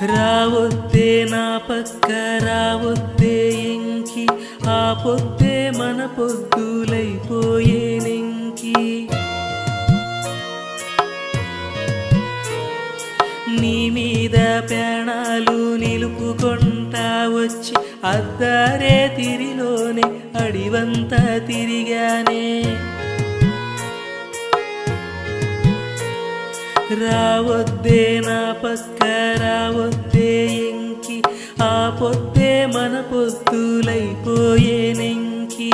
రావొద్దే నా పక్క రావొద్దే ఎంకి ఆ పొద్దే మన పొద్దులైపోయేనెంకి నీ మీద ప్రాణాలు నిలుపుకుంటా వచ్చి అద్దారే తిరిలోనే అడివంతా తిరిగానే రావొద్దే నా పక్క రావొద్దే ఎంకి ఆ పొద్దే మన పొద్దులైపోయేనెంకి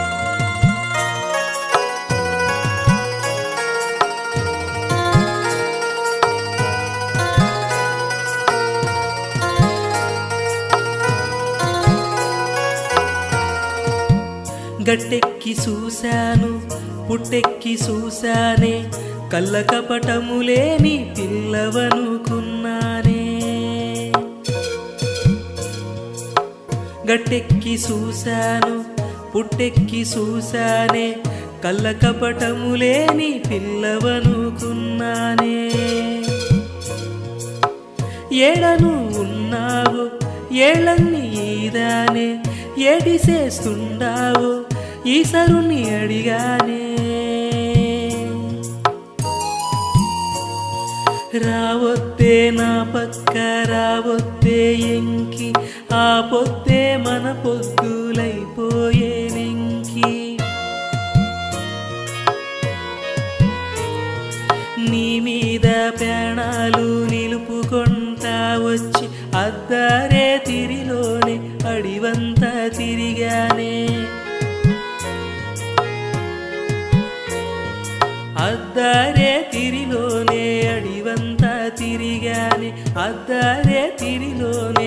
గట్టెక్కి చూశాను పుట్టెక్కి చూశానే కళ్ళ కపటము లేని పిల్లవనుకున్నానే గట్టెక్కి చూశాను పుట్టెక్కి చూశానే కళ్ళ కపటము లేని పిల్లవనుకున్నానే ఏడను ఉన్నావు ఏళ్ళన్ని ఈదానే ఏడిసేస్తుండావు ఈసరుని అడిగానే రావొద్దే నా పక్క రావొద్దే ఎంకి ఆ పొద్దే మన పొద్దులైపోయేనెంకి నీ మీద ప్రాణాలు నిలుపుకుంటా వచ్చి అద్దారే తిరిలోనే అడివంతా తిరిగానే అద్దారే తిరిలోనే అడివంతా తిరిగానే అద్దారే తిరిలోనే